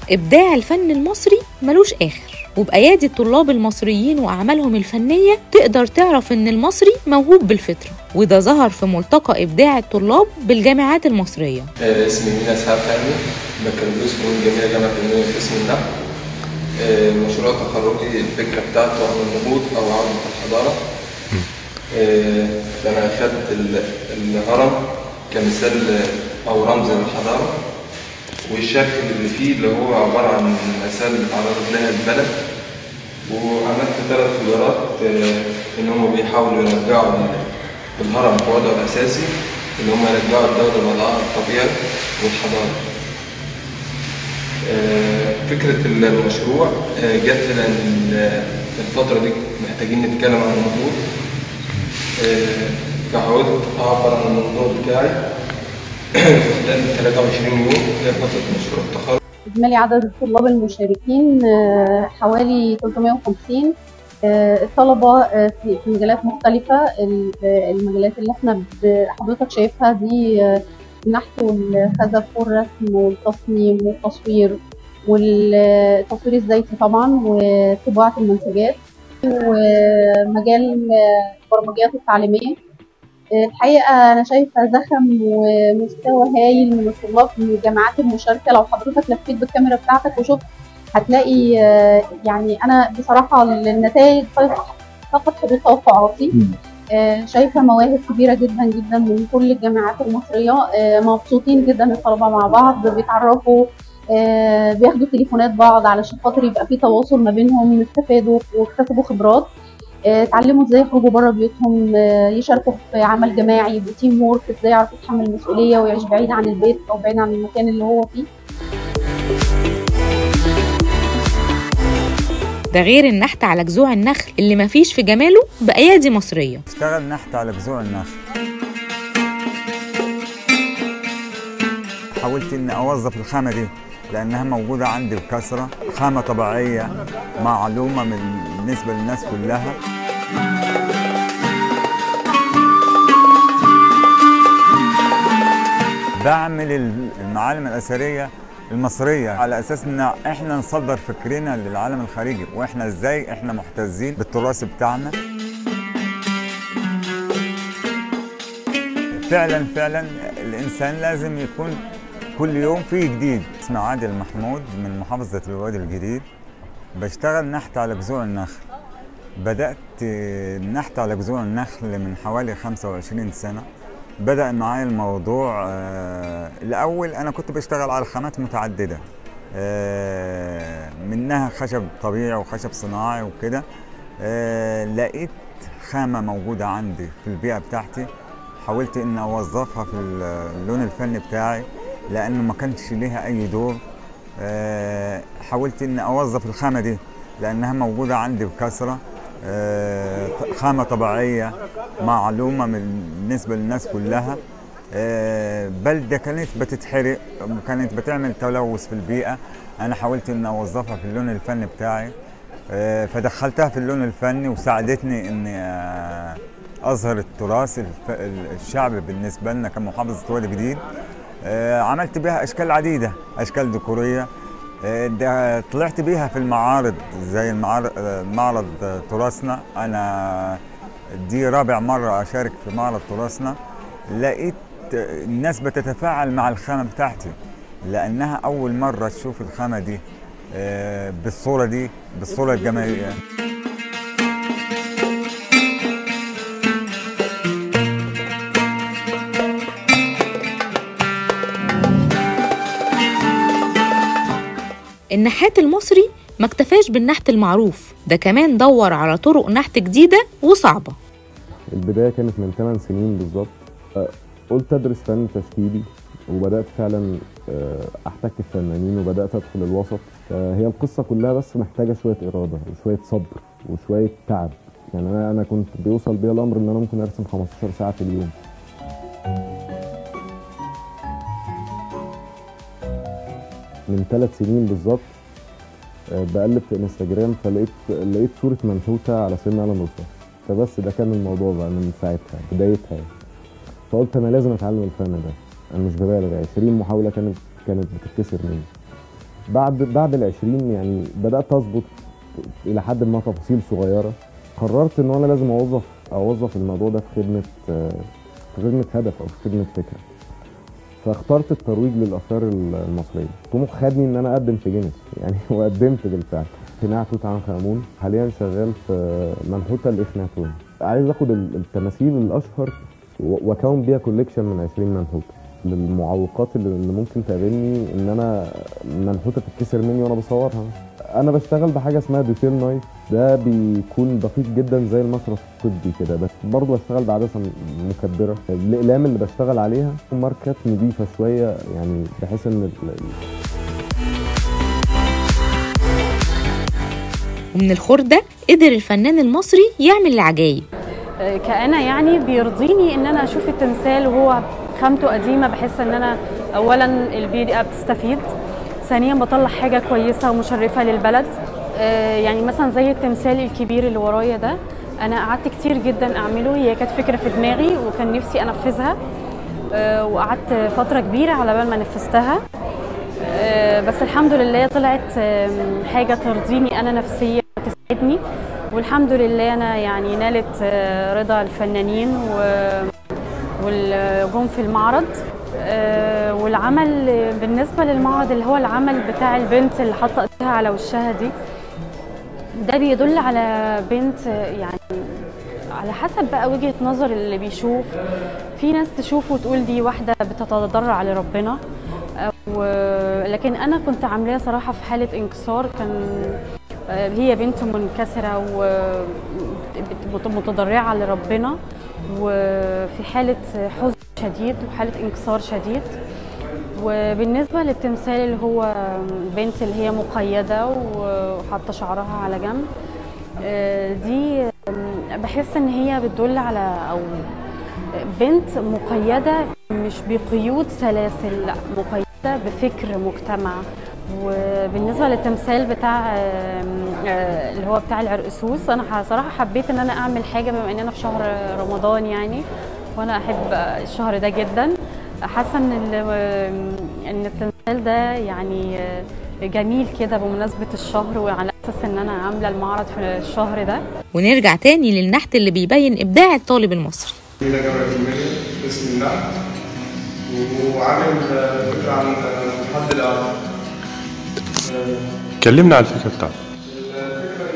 إبداع الفن المصري ملوش آخر وبأيادي الطلاب المصريين وأعمالهم الفنية تقدر تعرف إن المصري موهوب بالفطرة وده ظهر في ملتقى إبداع الطلاب بالجامعات المصرية آه، اسمي مينا اسحاق فهمي بكالوريوس فنون جميلة جامعة المنيا قسم النحو آه، مشروع تخرجي الفكرة بتاعته عن النهوض أو عودة الحضارة آه، فأنا أخدت ال- الهرم كمثال أو رمز للحضارة والشكل اللي فيه اللي هو عبارة عن مسائل اتعرضت لها البلد وعملت ثلاث خيارات آه، إن هم بيحاولوا يرجعوا الهرم في وضعه الأساسي إن هم يرجعوا الدولة لوضعها الطبيعي والحضاري. آه، فكرة المشروع آه، جت لأن ال- الفترة دي محتاجين نتكلم عن النهوض آه، فحاولت أعبر عن الموضوع بتاعي في خلال 23 يوم هي فترة مشروع التخرج إجمالي عدد الطلاب المشاركين آه، حوالي 350 آه، الطلبة آه، في في مجالات مختلفة ال- آه، المجالات اللي احنا ب- حضرتك شايفها دي آه، النحت والخزف والرسم والتصميم والتصوير والتصوير الزيتي طبعا وطباعة المنتجات ومجال آه، البرمجيات التعليمية الحقيقة أنا شايفة زخم ومستوى هايل من الطلاب من الجامعات المشاركة لو حضرتك لفيت بالكاميرا بتاعتك وشفت هتلاقي آه، يعني أنا بصراحة النتائج فقط حدود توقعاتي آه، شايفة مواهب كبيرة جدا جدا من كل الجامعات المصرية آه، مبسوطين جدا الطلبة مع بعض بيتعرفوا آه، بياخدوا تليفونات بعض علشان خاطر يبقى في تواصل ما بينهم استفادوا واكتسبوا خبرات آه، اتعلموا ازاي يخرجوا بره بيوتهم آه، يشاركوا في عمل جماعي يبقوا تيم وورك ازاي يعرفوا يتحمل المسؤوليه ويعيش بعيد عن البيت او بعيد عن المكان اللي هو فيه ده غير النحت على جذوع النخل اللي مفيش في جماله بأيادي مصرية اشتغل نحت على جذوع النخل حاولت اني اوظف الخامه دي لانها موجوده عندي بكثره خامه طبيعيه معلومه من بالنسبه للناس كلها بعمل المعالم الاثريه المصريه على اساس ان احنا نصدر فكرنا للعالم الخارجي واحنا ازاي احنا محتزين بالتراث بتاعنا فعلا فعلا الانسان لازم يكون كل يوم في جديد اسمي عادل محمود من محافظه الوادي الجديد بشتغل نحت على جذوع النخل بدات النحت على جذوع النخل من حوالي 25 سنه بدأ معايا الموضوع آه الأول أنا كنت بشتغل على خامات متعددة آه منها خشب طبيعي وخشب صناعي وكده آه لقيت خامة موجودة عندي في البيئة بتاعتي حاولت إن أوظفها في اللون الفني بتاعي لأنه ما كانش ليها أي دور آه حاولت إن أوظف الخامة دي لأنها موجودة عندي بكثرة آه خامة طبيعية معلومة من بالنسبة للناس كلها آه بلدة كانت بتتحرق كانت بتعمل تلوث في البيئة أنا حاولت إن أوظفها في اللون الفني بتاعي آه فدخلتها في اللون الفني وساعدتني إني آه أظهر التراث الشعبي بالنسبة لنا كمحافظة وادي جديد عملت بها أشكال عديدة أشكال ديكورية ده طلعت بيها في المعارض زي المعارض معرض تراثنا انا دي رابع مره اشارك في معرض تراثنا لقيت الناس بتتفاعل مع الخامه بتاعتي لانها اول مره تشوف الخامه دي بالصوره دي بالصوره الجماليه النحات المصري ما اكتفاش بالنحت المعروف ده كمان دور على طرق نحت جديدة وصعبة البداية كانت من 8 سنين بالظبط قلت أدرس فن تشكيلي وبدأت فعلا أحتك بفنانين وبدأت أدخل الوسط هي القصة كلها بس محتاجة شوية إرادة وشوية صبر وشوية تعب يعني أنا أنا كنت بيوصل بيا الأمر إن أنا ممكن أرسم 15 ساعة في اليوم من ثلاث سنين بالظبط بقلب في انستجرام فلقيت لقيت صوره منحوته على سن على نصها فبس ده كان الموضوع بقى من ساعتها بدايتها يعني. فقلت انا لازم اتعلم الفن ده انا مش ببالغ 20 محاوله كانت كانت بتتكسر مني بعد بعد ال 20 يعني بدات اظبط الى حد ما تفاصيل صغيره قررت ان انا لازم اوظف اوظف الموضوع ده في خدمه آه، في خدمه هدف او في خدمه فكره فاخترت الترويج للاثار المصريه طموح خدني ان انا اقدم في جينيس يعني وقدمت بالفعل قناع توت عنخ امون حاليا شغال في منحوته الاخناتون عايز اخد ال- التماثيل الاشهر و- واكون بيها كوليكشن من 20 منحوته للمعوقات اللي اللي ممكن تقابلني ان انا منحوته تتكسر مني وانا بصورها انا بشتغل بحاجه اسمها ديتيل نايف ده بيكون دقيق جدا زي المشرط الطبي كده بس برضه بشتغل بعدسه مكبره الاقلام اللي بشتغل عليها ماركات نظيفه شويه يعني بحيث ان ال- ومن الخردة قدر الفنان المصري يعمل العجايب كأنا يعني بيرضيني ان انا اشوف التمثال وهو خامته قديمه بحس ان انا اولا البيئه بتستفيد ثانيا بطلع حاجه كويسه ومشرفه للبلد آه، يعني مثلا زي التمثال الكبير اللي ورايا ده انا قعدت كتير جدا اعمله هي كانت فكره في دماغي وكان نفسي انفذها آه، وقعدت فتره كبيره على بال ما نفذتها آه، بس الحمد لله طلعت آم، حاجه ترضيني انا نفسيا وتسعدني والحمد لله انا يعني نالت آه، رضا الفنانين و- والجم في المعرض آه، والعمل آه، بالنسبه للمعرض اللي هو العمل بتاع البنت اللي حاطه ايديها على وشها دي ده بيدل على بنت آه، يعني على حسب بقى وجهه نظر اللي بيشوف في ناس تشوفه وتقول دي واحده بتتضرع لربنا و- لكن انا كنت عاملاها صراحه في حاله انكسار كان آه، هي بنت منكسره ومتضرعه لربنا وفي حاله حزن شديد وحاله انكسار شديد وبالنسبه للتمثال اللي هو بنت اللي هي مقيده وحاطه شعرها على جنب آه، دي آم، بحس ان هي بتدل على او بنت مقيده مش بقيود سلاسل لا مقيده بفكر مجتمع وبالنسبه للتمثال بتاع آم، آه، اللي هو بتاع العرقسوس انا ح- صراحه حبيت ان انا اعمل حاجه بما ان انا في شهر رمضان يعني وانا احب الشهر ده جدا حاسه ان ال- ان التمثال ده يعني آه، جميل كده بمناسبه الشهر وعلى اساس ان انا عامله المعرض في الشهر ده ونرجع تاني للنحت اللي بيبين إبداع الطالب المصري مينا جامعة المنيا قسم النحت وعامل آه، فكرة عن آه، حد الأعلى كلمنا عن الفكره بتاعتك الفكرة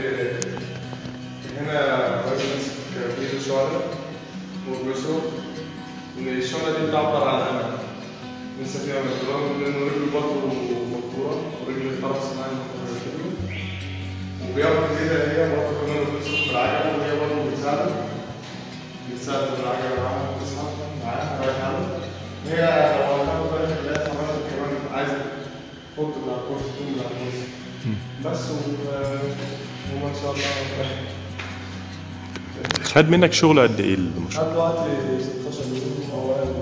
إن هنا راجل ماسك بيد شعرة وبيصور إن الشعرة دي بتعبر عن الأمل لسه فيها مقدار لأن رجل برضه مقطورة ورجل الفرس معايا مقطورة وبيعرف كده هي برضه كمان بتسوق بالعجلة وهي برضه بتساعده بتساعد بالعجلة معاها بتسحب معاها رايح عنه هي لو هتاخد بالك هتلاقي حماتها كمان عايزة تحط من على الكرسي تقوم من على الكرسي بس و- وما ان شاء الله خد منك شغل قد ايه المشروع لحد دلوقتي 16 يوم او اقل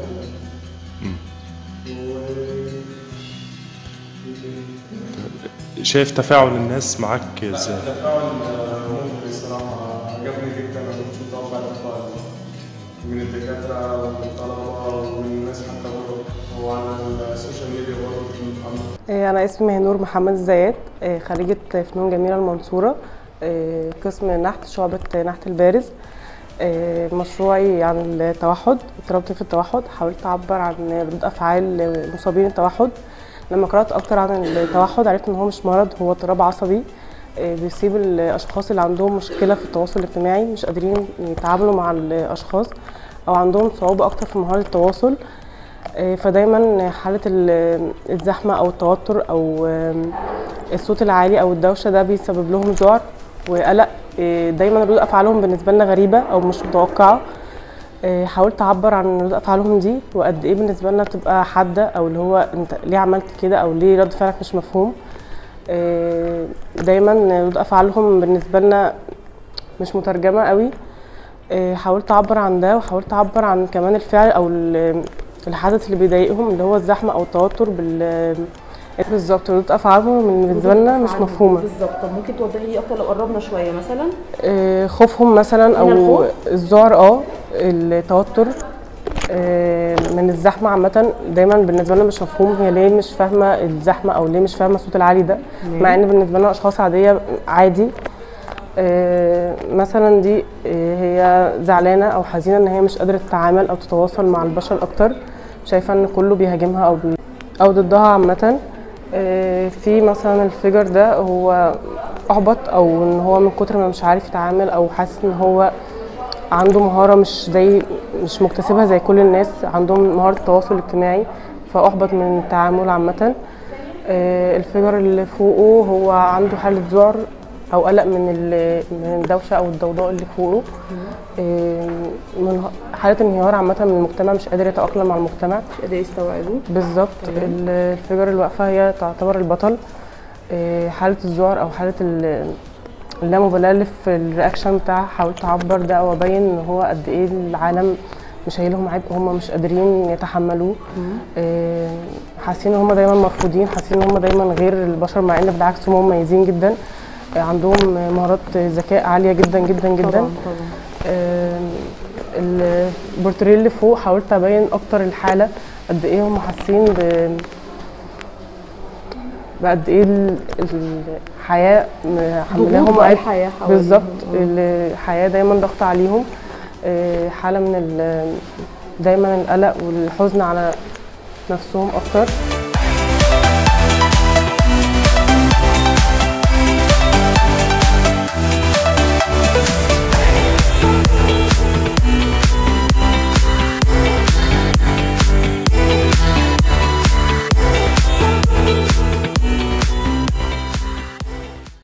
و شايف تفاعل الناس معاك ازاي التفاعل ممكن الصراحة عجبني جدا أنا كنت متوقع التفاعل من الدكاترة والطلبة والناس حتى بره وعلى السوشيال ميديا برضه محمد آه، أنا اسمي نور محمد الزيات آه، خريجة فنون جميلة المنصورة آه، قسم نحت شعبة نحت البارز آه، مشروعي عن التوحد اضطراب في التوحد حاولت أعبر عن ردود أفعال مصابين التوحد لما قرأت أكتر عن التوحد عرفت إن هو مش مرض هو اضطراب عصبي آه، بيصيب الأشخاص اللي عندهم مشكلة في التواصل الاجتماعي مش قادرين يتعاملوا مع الأشخاص أو عندهم صعوبة أكتر في مهارة التواصل آه، فدايما حالة ال- الزحمة أو التوتر أو آم، الصوت العالي أو الدوشة ده بيسبب لهم ذعر وقلق آه، دايما ردود أفعالهم بالنسبة لنا غريبة أو مش متوقعة آه، حاولت أعبر عن ردود أفعالهم دي وقد إيه بالنسبة لنا بتبقى حادة أو اللي هو أنت ليه عملت كده أو ليه رد فعلك مش مفهوم آه، دايما ردود أفعالهم بالنسبة لنا مش مترجمة قوي آه، حاولت أعبر عن ده وحاولت أعبر عن كمان الفعل أو ال- الحدث اللي بيضايقهم اللي هو الزحمة أو التوتر بال بالظبط ردود أفعالهم بالنسبة لنا مش مفهومة بالظبط طب ممكن توضحي لي اكتر لو قربنا شويه مثلا آه، خوفهم مثلا من او الخوف؟ الذعر اه التوتر آه، من الزحمه عامه دايما بالنسبه لنا مش مفهوم هي ليه مش فاهمه الزحمه او ليه مش فاهمه الصوت العالي ده ليه؟ مع ان بالنسبه لنا اشخاص عاديه عادي آه، مثلا دي آه، هي زعلانه او حزينه ان هي مش قادره تتعامل او تتواصل مع البشر اكتر شايفه ان كله بيهاجمها او بي او ضدها عامه آه، في مثلا الفيجر ده هو احبط او ان هو من كتر ما مش عارف يتعامل او حاسس ان هو عنده مهاره مش زي مش مكتسبها زي كل الناس عندهم مهاره التواصل الاجتماعي فاحبط من التعامل عامه آه، الفيجر اللي فوقه هو عنده حاله ذعر او قلق من ال- من الدوشه او الضوضاء اللي فوقه آه، من حاله انهيار عامه من المجتمع مش قادر يتاقلم مع المجتمع مش قادر يستوعبه بالظبط تمام. ال- الفيجر اللي واقفه هي تعتبر البطل آه، حاله الذعر او حاله ال- اللامبالاه اللي في الرياكشن بتاعها حاولت اعبر ده او ابين ان هو قد ايه العالم مش شايلهم عبء هم مش قادرين يتحملوه آه، حاسين ان هم دايما مرفوضين حاسين ان هم دايما غير البشر مع ان بالعكس هم مميزين جدا آه، عندهم مهارات ذكاء عاليه جدا جدا جدا طبعا طبعا آم، البورتريه اللي فوق حاولت ابين اكتر الحاله قد ايه هم حاسين ب بقد ايه ال- الحياه محملاهم ضغوط بقى عبء. الحياة حواليهم. بالظبط آه. الحياه دايما ضغط عليهم آه، حاله من ال- دايما القلق والحزن على نفسهم اكتر